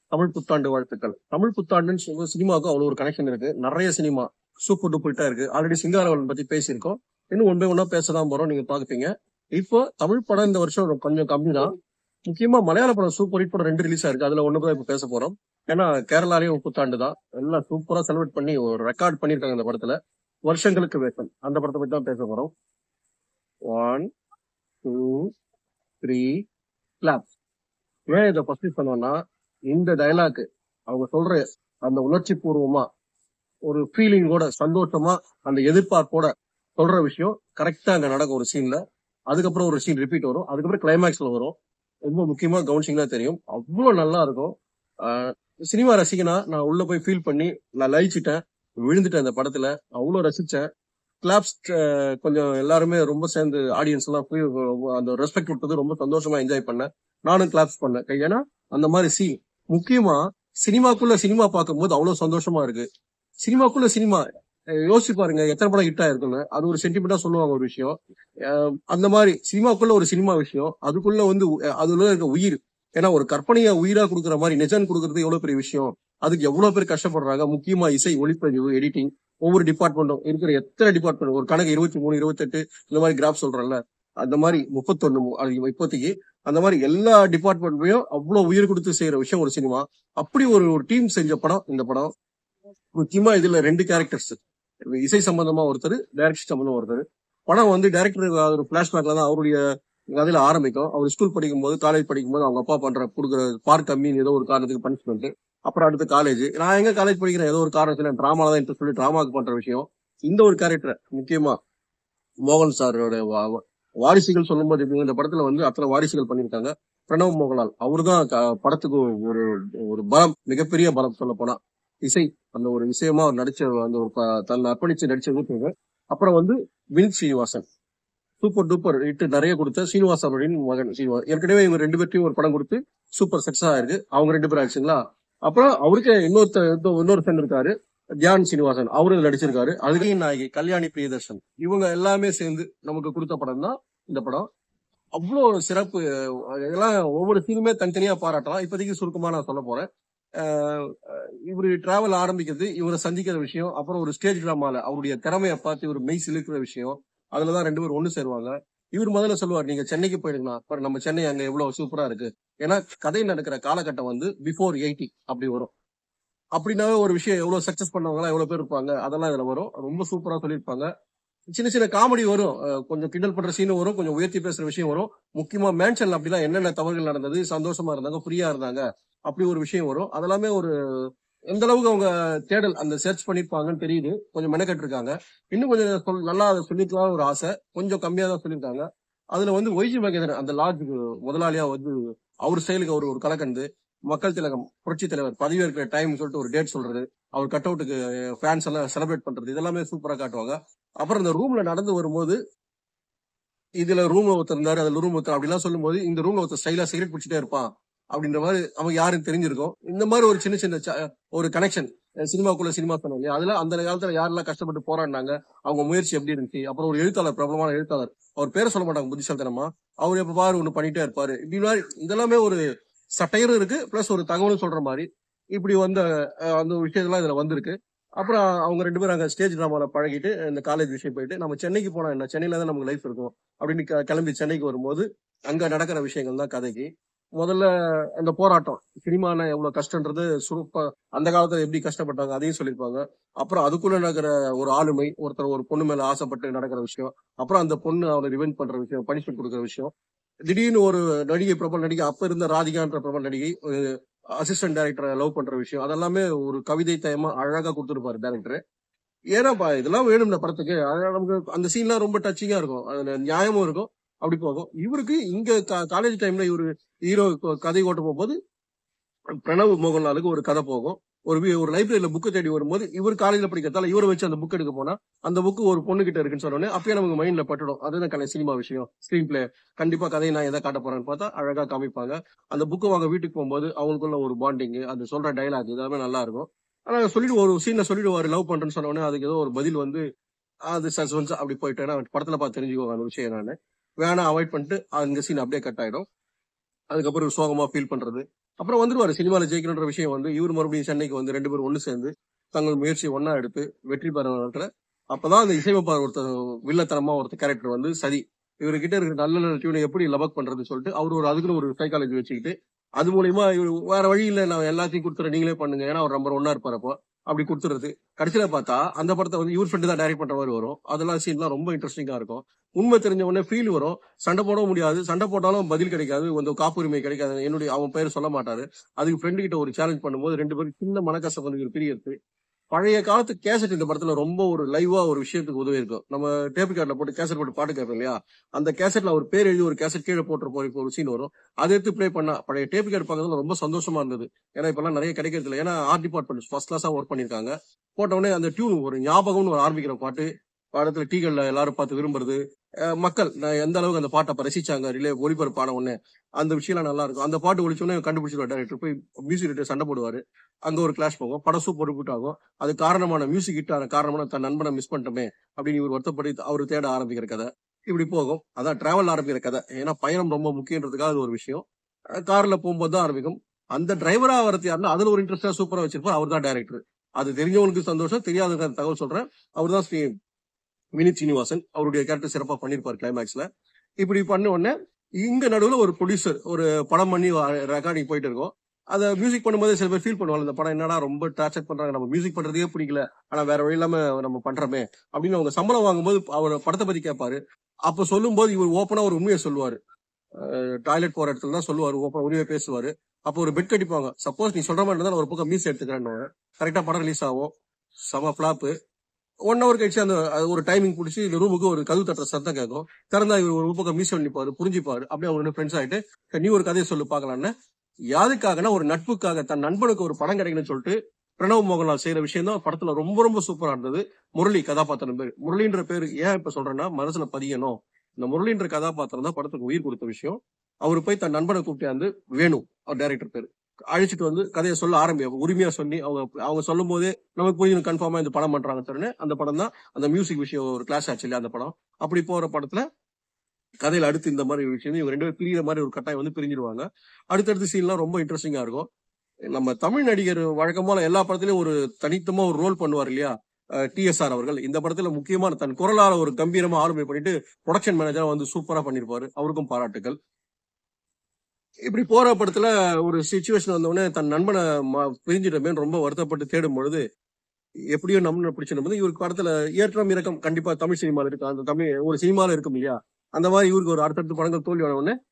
தமிழ் புத்தாண்டு வாழ்த்துக்கள் தமிழ் புத்தாண்டுன்னு சொல்ல சினிமாவுக்கு அவ்வளவு ஒரு கனெக்ஷன் இருக்கு நிறைய சினிமா சூப்பர் டூப்பர்ட்டா இருக்கு ஆல்ரெடி சிங்காரவன் பத்தி பேசியிருக்கோம் இன்னும் ஒன் பை ஒன்னா பேசதான் போறோம் நீங்க பாக்குப்பீங்க இப்போ தமிழ் படம் இந்த வருஷம் ரொம்ப கொஞ்சம் கம்மி தான் முக்கியமா மலையாள படம் சூப்பர் ஹிட் படம் ரெண்டு ரிலீஸ் ஆயிருக்கு அதுல ஒண்ணு தான் இப்ப பேச போறோம் ஏன்னா கேரளாலயும் புத்தாண்டு தான் எல்லாம் சூப்பரா செலிப்ரேட் பண்ணி ஒரு ரெக்கார்ட் பண்ணிருக்காங்க இந்த படத்துல வருஷங்களுக்கு வேஷம் அந்த படத்தை பத்தி தான் பேச போறோம் ஒன் டூ த்ரீ கிளாப் ஏன் இதை ஃபர்ஸ்ட் சொன்னோம்னா இந்த டயலாக் அவங்க சொல்ற அந்த உணர்ச்சி பூர்வமா ஒரு ஃபீலிங்கோட சந்தோஷமா அந்த எதிர்பார்ப்போட சொல்ற விஷயம் கரெக்டா அங்க நடக்கும் ஒரு சீன்ல அதுக்கப்புறம் ஒரு சீன் ரிப்பீட் வரும் அதுக்கப்புறம் கிளைமேக்ஸ்ல வரும் ரொம்ப முக்கியமா கவனிச்சிங்கன்னா தெரியும் அவ்வளவு நல்லா இருக்கும் ஆஹ் சினிமா ரசிகனா நான் உள்ள போய் ஃபீல் பண்ணி நான் லயிச்சிட்டேன் விழுந்துட்டேன் அந்த படத்துல அவ்வளவு ரசிச்சேன் கிளாப்ஸ் கொஞ்சம் எல்லாருமே ரொம்ப சேர்ந்து ஆடியன்ஸ் எல்லாம் போய் அந்த ரெஸ்பெக்ட் கொடுத்தது ரொம்ப சந்தோஷமா என்ஜாய் பண்ணேன் நானும் கிளாப்ஸ் பண்ணேன் ஏன்னா அந்த மாதிரி சீன் முக்கியமா சினிமாக்குள்ள சினிமா பார்க்கும்போது அவ்வளவு சந்தோஷமா இருக்கு சினிமாக்குள்ள சினிமா அஹ் யோசிச்சு பாருங்க எத்தனை படம் ஹிட் ஆயிருக்குன்னு அது ஒரு சென்டிமெண்டா சொல்லுவாங்க ஒரு விஷயம் அஹ் அந்த மாதிரி சினிமாக்குள்ள ஒரு சினிமா விஷயம் அதுக்குள்ள வந்து உ- அதுல இருக்க உயிர் ஏன்னா ஒரு கற்பனையை உயிரா கொடுக்குற மாதிரி நிஜம் கொடுக்கறது எவ்வளவு பெரிய விஷயம் அதுக்கு எவ்வளவு பேர் கஷ்டப்படுறாங்க முக்கியமா இசை ஒளிப்பதிவு எடிட்டிங் ஒவ்வொரு டிபார்ட்மெண்ட்டும் இருக்கிற எத்தனை டிபார்ட்மெண்ட் ஒரு கணக்கு இருபத்தி மூணு இருபத்தெட்டு இந்த மாதிரி கிராஃப் சொல்றேன்ல அந்த மாதிரி முப்பத்தொன்னு மு- அது இப்போதைக்கு அந்த மாதிரி எல்லா டிபார்ட்மெண்ட்லயும் அவ்வளவு உயிர் கொடுத்து செய்யற விஷயம் ஒரு சினிமா அப்படி ஒரு ஒரு டீம் செஞ்ச படம் இந்த படம் முக்கியமா இதுல ரெண்டு கேரக்டர்ஸ் இசை சம்பந்தமா ஒருத்தர் டைரக்ஷன் சம்பந்தமா ஒருத்தர் படம் வந்து டைரக்டர் ஒரு பிளாஷ்பேக்ல தான் அவருடைய கதையில ஆரம்பிக்கும் அவர் ஸ்கூல் படிக்கும் போது காலேஜ் படிக்கும் போது அவங்க அப்பா பண்ற கொடுக்குற பார்க் கம்மின்னு ஏதோ ஒரு காரணத்துக்கு பனிஷ்மெண்ட் அப்புறம் அடுத்து காலேஜ் நான் எங்க காலேஜ் படிக்கிறேன் ஏதோ ஒரு காரணத்துல டிராமால தான் இன்ட்ரெஸ்ட் சொல்லி டிராமாக்கு பண்ற விஷயம் இந்த ஒரு கேரக்டர் முக்கியமா மோகன் சாரோட வா- வா- வாரிசுகள் சொல்லும்போது இப்ப இந்த படத்துல வந்து அத்தனை வாரிசுகள் பண்ணியிருக்காங்க பிரணவ் மோகன்லால் அவர்தான் க- படத்துக்கு ஒரு ஒரு பலம் மிகப்பெரிய பலம் சொல்ல போனா இசை அந்த ஒரு விஷயமா அவர் நடிச்ச அந்த ஒரு ப- தன்னை அர்ப்பணிச்சு நடிச்ச ஊற்றுங்க அப்புறம் வந்து வினித் ஸ்ரீனிவாசன் சூப்பர் டூப்பர் இட்டு நிறைய கொடுத்த ஸ்ரீனிவாசன் அவர்களின் மகன் ஸ்ரீனிவாஸ் ஏற்கனவே இவங்க ரெண்டு பேர்த்தையும் ஒரு படம் கொடுத்து சூப்பர் சக்சஸ் ஆயிருக்கு அவங்க ரெண்டு பேரும் ஆச்சுங்களா அப்புறம் அவருக்கு இன்னொருத்த இன்னொரு ஃப்ரெண்ட் இருக்காரு தியான் சீனிவாசன் அவரு இதுல நடிச்சிருக்காரு அதுலேயும் நாயகி கல்யாணி பிரியதர்ஷன் இவங்க எல்லாமே சேர்ந்து நமக்கு கொடுத்த படம் தான் இந்த படம் அவ்வளோ சிறப்பு அஹ் இதெல்லாம் ஒவ்வொரு சீனுமே தனித்தனியா பாராட்டலாம் இப்போதைக்கு சுருக்கமா நான் சொல்ல போறேன் அஹ் இவரு டிராவல் ஆரம்பிக்கிறது இவரை சந்திக்கிற விஷயம் அப்புறம் ஒரு ஸ்டேஜ் டிராமால அவருடைய திறமையை பார்த்து இவர் மெய் சிலுக்கிற விஷயம் அதுலதான் ரெண்டு பேரும் ஒண்ணு சேருவாங்க இவர் முதல்ல சொல்லுவார் நீங்க சென்னைக்கு போயிடுங்களா பாரு நம்ம சென்னை அங்க எவ்வளவு சூப்பரா இருக்கு ஏன்னா கதை நடக்கிற காலகட்டம் வந்து பிஃபோர் எயிட்டி அப்படி வரும் அப்படின்னாவே ஒரு விஷயம் எவ்வளவு சக்சஸ் பண்ணவங்க எவ்வளவு பேர் இருப்பாங்க அதெல்லாம் இதுல வரும் ரொம்ப சூப்பரா சொல்லியிருப்பாங்க சின்ன சின்ன காமெடி வரும் அஹ் கொஞ்சம் கிண்டல் பண்ற சீன் வரும் கொஞ்சம் உயர்த்தி பேசுற விஷயம் வரும் முக்கியமா மேன்ஷன்ல அப்படிலாம் என்னென்ன தவறுகள் நடந்தது சந்தோஷமா இருந்தாங்க ஃப்ரீயா இருந்தாங்க அப்படி ஒரு விஷயம் வரும் அதெல்லாமே ஒரு எந்த அளவுக்கு அவங்க தேடல் அந்த சர்ச் பண்ணிருப்பாங்கன்னு தெரியுது கொஞ்சம் மெனக்கட்டு இருக்காங்க இன்னும் கொஞ்சம் சொல்- நல்லா அதை சொல்லிக்கலாம் ஒரு ஆசை கொஞ்சம் கம்மியா தான் சொல்லியிருக்காங்க அதுல வந்து ஒய்ஜி மகேந்திரன் அந்த லாட்ஜுக்கு முதலாளியா வந்து அவர் செயலுக்கு அவர் ஒரு கலக்கண்டு மக்கள் திலகம் புரட்சி தலைவர் பதவி இருக்கிற டைம் சொல்லிட்டு ஒரு டேட் சொல்றது அவர் கட் அவுட்டுக்கு ஃபேன்ஸ் எல்லாம் செலிப்ரேட் பண்றது இதெல்லாமே சூப்பரா காட்டுவாங்க அப்புறம் இந்த ரூம்ல நடந்து வரும்போது இதுல ரூம்ல ஒருத்தர் இருந்தாரு அதுல ரூம் ஒருத்தர் அப்படிலாம் சொல்லும்போது இந்த ரூம்ல ஒருத்தர் ஸ்டைலா சிகரெட் பிடிச்சிட்டே இருப்பான் அப்படின்ற மாதிரி நமக்கு யாரும் தெரிஞ்சிருக்கும் இந்த மாதிரி ஒரு சின்ன சின்ன ச- ஒரு கனெக்ஷன் சினிமாக்குள்ள சினிமா சொன்னாங்க அதுல அந்த காலத்துல யாரெல்லாம் கஷ்டப்பட்டு போராடினாங்க அவங்க முயற்சி எப்படி இருந்துச்சு அப்புறம் ஒரு எழுத்தாளர் பிரபலமான எழுத்தாளர் அவர் பேரை சொல்ல மாட்டாங்க புத்திசாலித்தனமா அவர் எப்ப பாரு ஒண்ணு பண்ணிட்டே இருப்பாரு இப்படி மாதிரி இதெல்லாமே ஒரு சட்டையரும் இருக்கு பிளஸ் ஒரு தகவலும் சொல்ற மாதிரி இப்படி வந்த அஹ், அந்த விஷயத்தெல்லாம் இதுல வந்திருக்கு அப்புறம் அவங்க ரெண்டு பேரும் அங்க ஸ்டேஜ் டிராமால பழகிட்டு இந்த காலேஜ் விஷயம் போயிட்டு நம்ம சென்னைக்கு போனா என்ன சென்னையில தான் நமக்கு லைஃப் இருக்கும் அப்படின்னு க- கிளம்பி சென்னைக்கு வரும்போது அங்க நடக்கிற விஷயங்கள் தான் கதைக்கு முதல்ல அந்த போராட்டம் சினிமான எவ்வளவு கஷ்டன்றது சுருப்பா அந்த காலத்துல எப்படி கஷ்டப்பட்டாங்க அதையும் சொல்லியிருப்பாங்க அப்புறம் அதுக்குள்ள நடக்கிற ஒரு ஆளுமை ஒருத்தர் ஒரு பொண்ணு மேல ஆசைப்பட்டு நடக்கிற விஷயம் அப்புறம் அந்த பொண்ணு அவரை ரிவெஞ்ச் பண்ற விஷயம் பனிஷ்மெண்ட் கொடுக்குற விஷயம் திடீர்னு ஒரு நடிகை பிரபல நடிகை அப்ப இருந்த ராதிகான்ற பிரபல நடிகை அசிஸ்டன்ட் டைரக்டரை லவ் பண்ற விஷயம் அதெல்லாமே ஒரு கவிதை தயமா அழகா கொடுத்துருப்பாரு டைரக்டர் ஏன்னாப்பா இதெல்லாம் வேணும் இந்த படத்துக்கு அதனால நமக்கு அந்த சீன்லாம் ரொம்ப டச்சிங்கா இருக்கும் அதுல நியாயமும் இருக்கும் அப்படி போகும் இவருக்கு இங்க காலேஜ் டைம்ல இவரு ஹீரோ கதை ஓட்ட போகும்போது பிரணவ் மோகன்லாலுக்கு ஒரு கதை போகும் ஒரு வீ- ஒரு லைப்ரரியில புக்கு தேடி வரும்போது இவர் காலேஜ்ல படிக்கிறதால இவரை வச்சு அந்த புக் எடுக்க போனா அந்த புக்கு ஒரு பொண்ணு கிட்ட இருக்குன்னு சொன்னோடனே அப்பயே நமக்கு மைண்ட்ல பட்டுடும் அதுதான் கலை சினிமா விஷயம் ஸ்கிரீன் பிளே கண்டிப்பா கதையை நான் எதை காட்ட போறேன்னு பார்த்தா அழகா காமிப்பாங்க அந்த புக்கு வாங்க வீட்டுக்கு போகும்போது அவங்களுக்குள்ள ஒரு பாண்டிங் அந்த சொல்ற டைலாக் இதெல்லாமே நல்லா இருக்கும் ஆனா சொல்லிட்டு ஒரு சீன்ல சொல்லிடுவாரு லவ் பண்றேன்னு சொன்ன உடனே அதுக்கு ஏதோ ஒரு பதில் வந்து அது சஸ்பென்ஸ் அப்படி போயிட்டேன்னா படத்துல பார்த்து தெரிஞ்சுக்கோங்க அந்த விஷயம் நான் வேணா அவாய்ட் பண்ணிட்டு அந்த சீன் அப்படியே கட் ஆயிடும் அதுக்கப்புறம் இவர் சோகமா ஃபீல் பண்றது அப்புறம் வந்துருவாரு சினிமால ஜெயிக்கணுன்ற விஷயம் வந்து இவர் மறுபடியும் சென்னைக்கு வந்து ரெண்டு பேரும் ஒண்ணு சேர்ந்து தங்கள் முயற்சியை ஒண்ணா எடுத்து வெற்றி பெற நேரத்துல அப்பதான் அந்த இசையமைப்பாளர் ஒருத்தர் வில்லத்தனமா ஒருத்தர் கேரக்டர் வந்து சதி இவர்கிட்ட இருக்கிற நல்ல நல்ல டியூனை எப்படி லபக் பண்றதுன்னு சொல்லிட்டு அவர் ஒரு அதுக்குன்னு ஒரு சைக்காலஜி வச்சுக்கிட்டு அது மூலியமா இவர் வேற வழி இல்ல நான் எல்லாத்தையும் கொடுத்துறேன் நீங்களே பண்ணுங்க ஏன்னா அவர் நம்பர் ஒன்னா இருப்பார் அப்போ அப்படி கொடுத்துறது கடைசியில பார்த்தா அந்த படத்தை வந்து இவர் ஃப்ரெண்டு தான் டைரக்ட் பண்ற மாதிரி வரும் அதெல்லாம் சீன்லாம் ரொம்ப இன்ட்ரெஸ்டிங்கா இருக்கும் உண்மை தெரிஞ்ச உடனே ஃபீல் வரும் சண்டை போடவும் முடியாது சண்டை போட்டாலும் பதில் கிடைக்காது கொஞ்சம் காப்புரிமை கிடைக்காது என்னுடைய அவன் பேர் சொல்ல மாட்டாரு அதுக்கு ஃப்ரெண்டு கிட்ட ஒரு சேலஞ்ச் பண்ணும்போது ரெண்டு பேரும் சின்ன மனக்கசம் வந்து பிரியறது பழைய காலத்து கேசட் இந்த படத்துல ரொம்ப ஒரு லைவா ஒரு விஷயத்துக்கு உதவி இருக்கும் நம்ம டேப் கார்டில் போட்டு கேசட் போட்டு பாட்டு கேட்போம் இல்லையா அந்த கேசட்ல ஒரு பேர் எழுதி ஒரு கேசட் கீழே போட்டுருப்போம் இப்போ ஒரு சீன் வரும் அதை எடுத்து ப்ளே பண்ணா பழைய டேப் கார்டு பார்க்கறதுல ரொம்ப சந்தோஷமா இருந்தது ஏன்னா இப்பெல்லாம் நிறைய கிடைக்கிறது இல்லை ஏன்னா ஆர்ட் டிபார்ட்மெண்ட் ஃபர்ஸ்ட் கிளாஸா ஒர்க் பண்ணிருக்காங்க போட்ட உடனே அந்த டியூன் ஒரு ஞாபகம்னு ஒரு ஆரம்பிக்கிற பாட்டு படத்துல டீகள்ல எல்லாரும் பார்த்து விரும்புறது அஹ் மக்கள் நான் எந்த அளவுக்கு அந்த பாட்டை அப்ப ரசிச்சாங்க ரிலே ஒளிபரப்பான உடனே அந்த விஷயம்லாம் நல்லா இருக்கும் அந்த பாட்டு ஒழிச்ச உடனே கண்டுபிடிச்சிருவார் டேரக்டர் போய் மியூசிக் டேரக்டர் சண்டை போடுவாரு அங்க ஒரு கிளாஷ் போகும் படம் சூப்பர் ஹிட் ஆகும் அது காரணமான மியூசிக் ஹிட் ஆன காரணமான தன் நண்பனை மிஸ் பண்ணிட்டோமே அப்படின்னு இவர் வருத்தப்படி அவர் தேட ஆரம்பிக்கிற கதை இப்படி போகும் அதான் டிராவல் ஆரம்பிக்கிற கதை ஏன்னா பயணம் ரொம்ப முக்கியன்றதுக்காக அது ஒரு விஷயம் அஹ் கார்ல போகும்போது தான் ஆரம்பிக்கும் அந்த டிரைவரா வரது யாருன்னா அதுல ஒரு இன்ட்ரெஸ்டா சூப்பரா வச்சிருப்பார் அவர் தான் டேரக்டர் அது தெரிஞ்சவங்களுக்கு சந்தோஷம் தெரியாதவங்க அந்த தகவல் சொல்றேன் அவர் தான் ஸ்ரீ வினித் சீனிவாசன் அவருடைய கேரக்டர் சிறப்பா பண்ணிருப்பார் கிளைமேக்ஸ்ல இப்படி பண்ண உடனே இங்க நடுவுல ஒரு ப்ரொடியூசர் ஒரு படம் பண்ணி ரெக்கார்டிங் போயிட்டு இருக்கோம் அதை மியூசிக் பண்ணும்போது சில பேர் ஃபீல் பண்ணுவாங்க இந்த படம் என்னடா ரொம்ப டார்ச்சர் பண்றாங்க நம்ம மியூசிக் பண்றதுக்கே பிடிக்கல ஆனா வேற வழி இல்லாம நம்ம பண்றோமே அப்படின்னு அவங்க சம்பளம் வாங்கும்போது அவர் படத்தை பத்தி கேட்பாரு அப்ப சொல்லும்போது இவர் ஓப்பனா ஒரு உண்மையை சொல்லுவாரு டாய்லெட் போற இடத்துல தான் சொல்லுவாரு ஓப்பனா உண்மையை பேசுவாரு அப்போ ஒரு பெட் கட்டிப்பாங்க சப்போஸ் நீ சொல்ற மாதிரி இருந்தா நான் ஒரு பக்கம் மீஸ் எடுத்துக்கிறேன்னு கரெக்டா படம் ரிலீஸ் ஆகும் செம ஃபிளாப்பு ஒன் ஹவர் கழிச்சு அந்த அது ஒரு டைமிங் பிடிச்சி இந்த ரூமுக்கு ஒரு கதவு தட்டுற சத்தம் கேட்கும் திறந்தா இவர் ஒரு பக்கம் மீஸ் பண்ணிப்பாரு புரிஞ்சுப்பாரு அப்படியே அவங்க ரெண்டு ஃப்ரெண்ட்ஸ் ஆயிட்டு "சரி, நீ ஒரு கதையை சொல்லு பார்க்கலான்னு யாருக்காகனா ஒரு நட்புக்காக தன் நண்பனுக்கு ஒரு படம் கிடைக்கணும்னு சொல்லிட்டு பிரணவ் மோகன்லால் செய்யற விஷயம் தான் படத்துல ரொம்ப ரொம்ப சூப்பரா இருந்தது முரளி கதாபாத்திரம் பேர் முரளின்ற பேரு ஏன் இப்ப சொல்றேன்னா மனசுல பதியணும் இந்த முரளின்ற கதாபாத்திரம் தான் படத்துக்கு உயிர் கொடுத்த விஷயம் அவர் போய் தன் நண்பனை கூப்பிட்டு வேணு அவர் டைரக்டர் பேரு அழைச்சிட்டு வந்து கதையை சொல்ல ஆரம்பி உரிமையா சொல்லி அவங்க அவங்க சொல்லும் போதே நமக்கு புரியும் கன்ஃபார்மா இந்த படம் பண்றாங்க தெரியும் அந்த படம் தான் அந்த மியூசிக் விஷயம் ஒரு கிளாஸ் ஆச்சு இல்லையா அந்த படம் அப்படி போற படத்துல கதையில அடுத்து இந்த மாதிரி விஷயம் இவங்க ரெண்டு பேரும் பிரியிற மாதிரி ஒரு கட்டாயம் வந்து பிரிஞ்சிருவாங்க அடுத்தடுத்த சீன்லாம் ரொம்ப இன்ட்ரெஸ்டிங்கா இருக்கும் நம்ம தமிழ் நடிகர் வழக்கமான எல்லா படத்துலயும் ஒரு தனித்தமா ஒரு ரோல் பண்ணுவார் இல்லையா டிஎஸ்ஆர் அவர்கள் இந்த படத்துல முக்கியமான தன் குரலால ஒரு கம்பீரமா ஆளுமை பண்ணிட்டு ப்ரொடக்ஷன் மேனேஜரா வந்து சூப்பரா பண்ணிருப்பாரு அவருக்கும் பாராட்டுகள் இப்படி போற படத்துல ஒரு சுச்சுவேஷன் வந்தவுடனே தன் நண்பனை ம- பிரிஞ்சிட்டமேன்னு ரொம்ப வருத்தப்பட்டு தேடும் பொழுது எப்படியோ நம்ம பிடிச்சிடும் போது இவருக்கு படத்துல ஏற்றம் இறக்கம் கண்டிப்பா தமிழ் சினிமால இருக்கு அந்த தமிழ் ஒரு சினிமால இருக்கும் இல்லையா அந்த மாதிரி இவருக்கு ஒரு அடுத்தடுத்த படங்கள் தோல்வி ஆன உடனே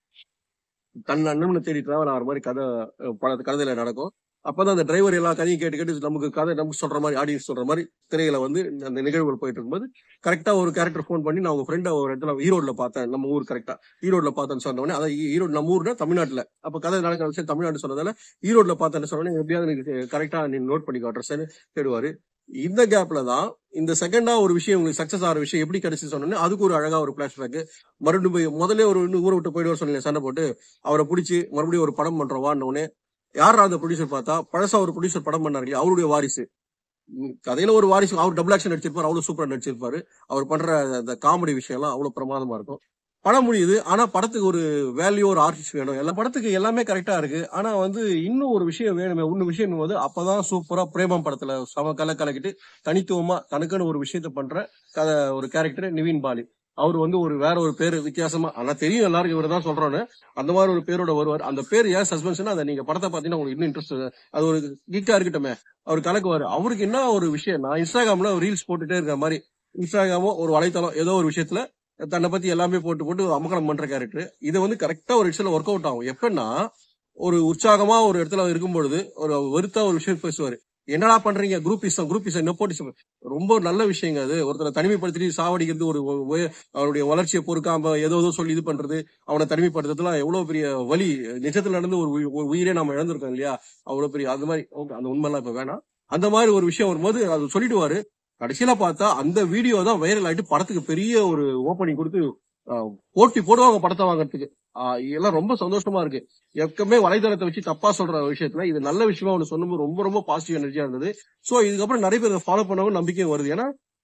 தன் நண்பனை தேடி டிராவல் ஆகிற மாதிரி கதை அஹ், பட கதையில நடக்கும் அப்பதான் அந்த டிரைவர் எல்லா கதையும் கேட்டு கேட்டு நமக்கு கதை நமக்கு சொல்ற மாதிரி ஆடியன்ஸ் சொல்ற மாதிரி திரையில வந்து அந்த நிகழ்வுகள் போயிட்டு இருக்கும்போது கரெக்டா ஒரு கேரக்டர் ஃபோன் பண்ணி நான் உங்க ஃப்ரெண்ட் ஒரு இடத்துல ஈரோட்ல பார்த்தேன் நம்ம ஊர் கரெக்டா ஈரோட்ல பார்த்தேன்னு சொன்ன உடனே அதான் ஈ- ஈரோடு நம்ம ஊர்னா தமிழ்நாட்டுல அப்ப கதை நடக்கிற விஷயம் தமிழ்நாடு சொன்னதால ஈரோட்ல பார்த்தேன்னு சொன்ன உடனே எப்படியாவது எனக்கு கரெக்டா நீ நோட் பண்ணிக்கோ அட்ரஸ் தேடுவாரு இந்த கேப்ல தான் இந்த செகண்டா ஒரு விஷயம் உங்களுக்கு சக்சஸ் ஆகிற விஷயம் எப்படி கிடைச்சு சொன்னோன்னே அதுக்கு ஒரு அழகா ஒரு பிளாஷ்பேக் மறுபடியும் போய் முதல்ல ஒரு இன்னும் ஊரை விட்டு போயிடுவார் சொன்னீங்க சண்டை போட்டு அவரை பிடிச்சி மறுபடியும் ஒரு படம் பண்றோம் வான்னு யாரா அந்த ப்ரொடியூசர் பார்த்தா பழசா ஒரு ப்ரொடியூசர் படம் பண்ணாரு இல்லையா அவருடைய வாரிசு உம் கதையில ஒரு வாரிசு அவர் டபுள் ஆக்ஷன் நடிச்சிருப்பாரு அவ்வளவு சூப்பரா நடிச்சிருப்பாரு அவர் பண்ற அந்த காமெடி விஷயம் எல்லாம் அவ்வளவு பிரமாதமா இருக்கும் படம் முடியுது ஆனா படத்துக்கு ஒரு வேல்யூ ஒரு ஆர்டிஸ்ட் வேணும் எல்லா படத்துக்கு எல்லாமே கரெக்டா இருக்கு ஆனா வந்து இன்னும் ஒரு விஷயம் வேணுமே இன்னும் விஷயம் போது அப்பதான் சூப்பரா பிரேமம் படத்துல சம கலை கலக்கிட்டு தனித்துவமா தனக்குன்னு ஒரு விஷயத்த பண்ற கதை ஒரு கேரக்டர் நிவின் பாலி அவர் வந்து ஒரு வேற ஒரு பேரு வித்தியாசமா ஆனா தெரியும் எல்லாருக்கும் இவர் தான் சொல்றோன்னு அந்த மாதிரி ஒரு பேரோட வருவார் அந்த பேர் ஏன் சஸ்பென்ஷன் அதை நீங்க படத்தை பாத்தீங்கன்னா உங்களுக்கு இன்னும் இன்ட்ரெஸ்ட் அது ஒரு கீக்கா இருக்கட்டுமே அவர் கலக்குவாரு அவருக்கு என்ன ஒரு விஷயம் நான் இன்ஸ்டாகிராம்ல ரீல்ஸ் போட்டுட்டே இருக்கிற மாதிரி இன்ஸ்டாகிராமோ ஒரு வலைத்தளம் ஏதோ ஒரு விஷயத்துல தன்னை பத்தி எல்லாமே போட்டு போட்டு அமகலம் பண்ற கேரக்டர் இது வந்து கரெக்டா ஒரு இடத்துல ஒர்க் அவுட் ஆகும் எப்படின்னா ஒரு உற்சாகமா ஒரு இடத்துல இருக்கும் பொழுது ஒரு வெறுத்தா ஒரு விஷயம் பேசுவாரு என்னடா பண்றீங்க group ism group ism nepotism ரொம்ப நல்ல விஷயங்க அது ஒருத்தரை தனிமைப்படுத்திட்டு சாவடிக்கிறது ஒரு ஒ- ஒ- அவருடைய வளர்ச்சியை பொறுக்காம ஏதோ ஏதோ சொல்லி இது பண்றது அவனை தனிமைப்படுத்துறதுலாம் எவ்வளவு பெரிய வலி நிஜத்துல நடந்து ஒரு உயி- ஒரு உயிரே நம்ம இழந்திருக்கோம் இல்லையா அவ்வளவு பெரிய அந்த மாதிரி okay, அந்த உண்மைலாம் இப்ப வேணாம் அந்த மாதிரி ஒரு விஷயம் வரும்போது அது சொல்லிடுவாரு கடைசியில பார்த்தா அந்த வீடியோ தான் வைரல் ஆயிட்டு படத்துக்கு பெரிய ஒரு ஓப்பனிங் கொடுத்து ஆஹ், போட்டி போடுவாங்க படத்தை வாங்குறதுக்கு ஆஹ், இதெல்லாம் ரொம்ப சந்தோஷமா இருக்கு எப்பவுமே வலைதளத்தை வச்சு தப்பா சொல்ற விஷயத்துல இது நல்ல விஷயமா ஒன்று சொல்லும்போது ரொம்ப ரொம்ப பாசிட்டிவ் எனர்ஜியா இருந்தது சோ இதுக்கப்புறம் நிறைய பேர் ஃபாலோ பண்ணவும் நம்பிக்கையும் வருது ஏன்னா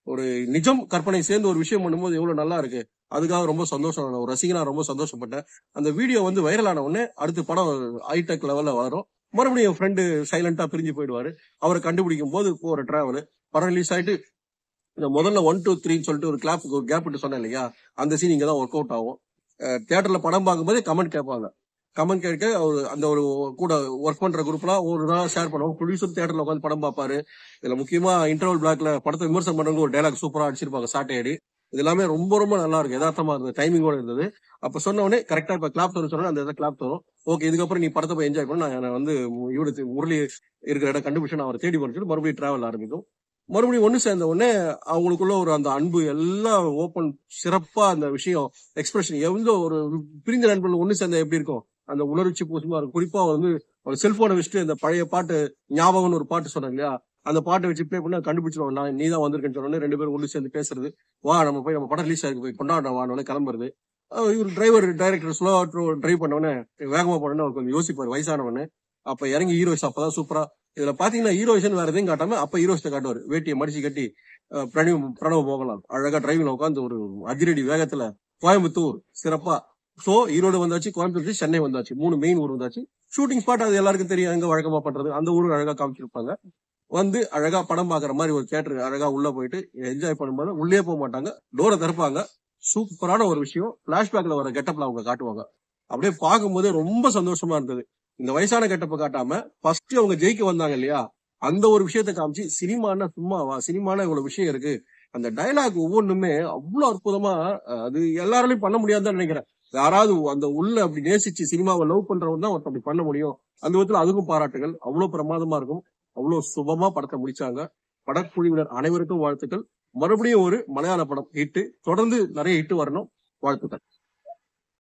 ஒரு நிஜம் கற்பனை சேர்ந்து ஒரு விஷயம் பண்ணும்போது எவ்வளவு நல்லா இருக்கு அதுக்காக ரொம்ப சந்தோஷம் நான் ஒரு ரசிகனா ரொம்ப சந்தோஷப்பட்டேன் அந்த வீடியோ வந்து வைரல் ஆன உடனே அடுத்து படம் ஹைடெக் லெவல்ல வரும் மறுபடியும் என் ஃப்ரெண்டு சைலண்டா பிரிஞ்சு போயிடுவாரு அவரை கண்டுபிடிக்கும் போது போற டிராவல் படம் ரிலீஸ் ஆயிட்டு இந்த முதல்ல ஒன் டூ த்ரீன்னு சொல்லிட்டு ஒரு கிளாப் ஒரு கேப் விட்டு சொன்னேன் இல்லையா அந்த சீன் இங்க தான் ஒர்க் அவுட் ஆகும் தியேட்டர்ல படம் பார்க்கும்போது கமெண்ட் கேட்பாங்க கமெண்ட் கேட்க அவர் அந்த ஒரு கூட ஒர்க் பண்ற குரூப்லாம் ஒரு நாள் ஷேர் பண்ணுவோம் ப்ரொடியூசர் தியேட்டர்ல உட்காந்து படம் பார்ப்பாரு இதுல முக்கியமா இன்டர்வல் பிளாக்ல படத்தை விமர்சனம் பண்றவங்க ஒரு டைலாக் சூப்பரா அடிச்சிருப்பாங்க சாட்டையடி இது எல்லாமே ரொம்ப ரொம்ப நல்லா இருக்கு யதார்த்தமா இருந்தது டைமிங்கோட இருந்தது அப்ப சொன்ன உடனே கரெக்டா இப்ப கிளாப் தரும் சொன்னா அந்த இடத்துல கிளாப் தரும் ஓகே இதுக்கப்புறம் நீ படத்தை போய் என்ஜாய் பண்ண நான் வந்து இவரு முரளி இருக்கிற இடம் கண்டுபிடிச்சு நான் அவரை தேடி போட்டு மறுபடியும் டிராவல் ஆரம்பிக்கும் மறுபடியும் ஒண்ணு சேர்ந்த உடனே அவங்களுக்குள்ள ஒரு அந்த அன்பு எல்லாம் ஓப்பன் சிறப்பா அந்த விஷயம் எக்ஸ்பிரஷன் எவ்வளோ ஒரு பிரிந்த நண்பர்கள் ஒண்ணு சேர்ந்த எப்படி இருக்கும் அந்த உணர்ச்சி பூசமா இருக்கும் குறிப்பா வந்து ஒரு செல்போனை வச்சுட்டு அந்த பழைய பாட்டு ஞாபகம்னு ஒரு பாட்டு சொன்னாங்க இல்லையா அந்த பாட்டை வச்சு ப்ளே பண்ணி கண்டுபிடிச்சிருவோம் நான் நீ தான் வந்திருக்கேன்னு சொன்ன உடனே ரெண்டு பேரும் ஒண்ணு சேர்ந்து பேசுறது வா நம்ம போய் நம்ம படம் ரிலீஸ் ஆயிருக்கு போய் கொண்டாடுறோம் வான்னு கிளம்புறது அஹ் இவர் டிரைவர் டைரக்டர் ஸ்லோவா டிரைவ் பண்ணவொடனே வேகமா போனோன்னு அவர் கொஞ்சம் யோசிப்பார் வயசானவனு அப்ப இறங்கி ஹீரோஸ் அப்பதான் சூப்பரா இதுல பாத்தீங்கன்னா ஹீரோஷன் வேற எதையும் காட்டாம அப்ப ஹீரோஸை காட்டுவார் வேட்டியை மடிச்சு கட்டி அஹ் பிரணவ் பிரணவ் போகலாம் அழகா டிரைவிங்ல உட்காந்து ஒரு அதிரடி வேகத்துல கோயம்புத்தூர் சிறப்பா சோ ஈரோடு வந்தாச்சு கோயம்புத்தூர் சென்னை வந்தாச்சு மூணு மெயின் ஊர் வந்தாச்சு ஷூட்டிங் ஸ்பாட் அது எல்லாருக்கும் தெரியும் எங்க வழக்கமா பண்றது அந்த ஊருக்கு அழகா காமிச்சிருப்பாங்க வந்து அழகா படம் பாக்குற மாதிரி ஒரு தியேட்டர் அழகா உள்ள போயிட்டு என்ஜாய் பண்ணும்போது உள்ளே போக மாட்டாங்க டோரை திறப்பாங்க சூப்பரான ஒரு விஷயம் பிளாஷ்பேக்ல வர கெட்டப்ல அவங்க காட்டுவாங்க அப்படியே பார்க்கும்போதே ரொம்ப சந்தோஷமா இருந்தது இந்த வயசான கெட்டப்ப காட்டாம ஃபர்ஸ்ட் அவங்க ஜெயிக்க வந்தாங்க இல்லையா அந்த ஒரு விஷயத்த காமிச்சு சினிமான்னா சும்மாவா சினிமானா இவ்வளவு விஷயம் இருக்கு அந்த டயலாக் ஒவ்வொன்றுமே அவ்வளவு அற்புதமா அஹ், அது எல்லாராலையும் பண்ண முடியாதுன்னு நினைக்கிறேன் யாராவது அந்த உள்ள அப்படி நேசிச்சு சினிமாவை லவ் பண்றவங்க தான் ஒருத்தன் அப்படி பண்ண முடியும் அந்த விதத்துல அதுக்கும் பாராட்டுகள் அவ்வளவு பிரமாதமா இருக்கும் அவ்வளவு சுபமா படத்தை முடிச்சாங்க படக்குழுவினர் அனைவருக்கும் வாழ்த்துக்கள் மறுபடியும் ஒரு மலையாள படம் ஹிட் தொடர்ந்து நிறைய ஹிட் வரணும் வாழ்த்துக்கள்